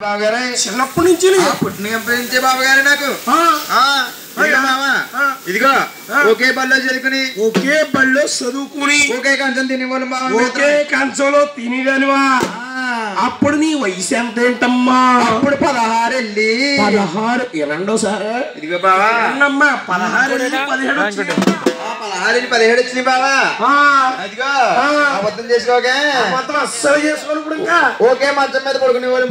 బావగారే చిన్నప్పటి నుంచి ఆ, పుట్టినప్పటి నుంచే బావగారే నాకు ఆ, ఇదిగో మామ ఆ. ఇదిగో ఆ. ఒకే బల్లో చదువుకుని ఒకే బళ్ళో చదువుకుని ఒకే కంచం తిని వాళ్ళు బావ ఒకే కంచంలో తినేదానివా అప్పుడు నీ వయసు ఎంత ఏంటమ్మా అప్పుడు పదహారు వెళ్ళి పదహారు ఎనండో సార్ ఇదిగో బావా ఎన్నమ్మా పదహారు వెళ్ళి పదిహేడు వచ్చింది. ఆ, పదహారు వెళ్ళి పదిహేడు వచ్చినాయి బావా ఆ, అదిగో ఆ. అబద్ధం చేసుకోకే మొత్తం అస్సలు చేసుకోను ఇప్పుడు ఇంకా ఒకే మంచం మీద పడుకునే వాళ్ళు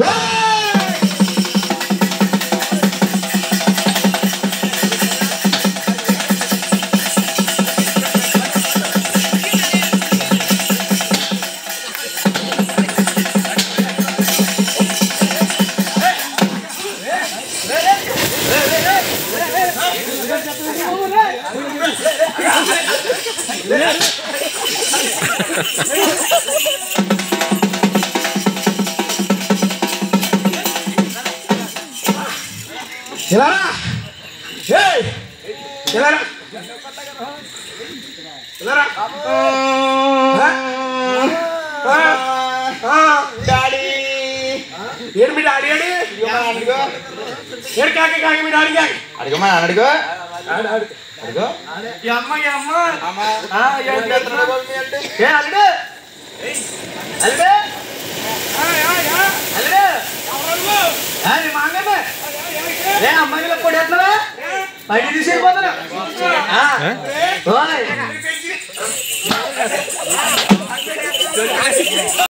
ఇలా రా. ఏయ్, ఇలా రా. ఇలా రా. ఆ? ఆ? ఆ? డాడీ ఏడు మీ డాడీ ఏడి ఇదిగో మా అడుగో ఏడు కాకి కాకి మీ డాడీ కాకి అడుగో మా అడుగో ఆడు, ఆడు. అడుగో ఈ అమ్మ ఈ అమ్మ అమ్మా ఆ, ఏంటి చేస్తున్నాడు బాబు మీ అంటే ఏ అల్లుడు అల్లుడు అల్లుడు ఆ, నీ మాంగమ్మ ఏ అమ్మాయిలో కొడేస్తున్నావా బయట తీసుకెళ్ళిపోతున్నా ఓయ్